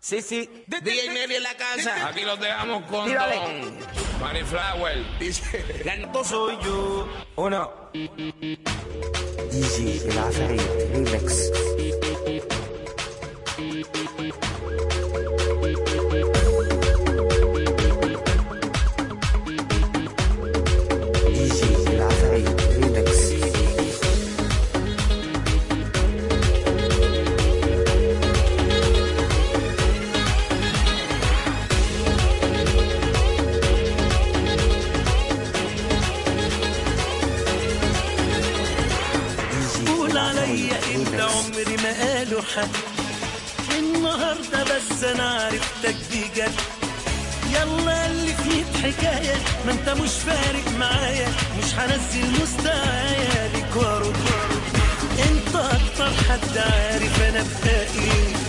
Sí, sí. DJ Nelly en la casa. Aquí los dejamos con Tírale. Don Manny Flower. Dice. Ganto soy yo. Uno. DJ El Afri Remix. DJ El Afri Remix. قول عليا انت عمري ما قالوا حد النهارده بس انا عرفتك بجد يلا اللي فيه حكاية ما انت مش فارق معايا مش هنزل مستوايا ليك وارد انت اكتر حد عارف انا بقى ايه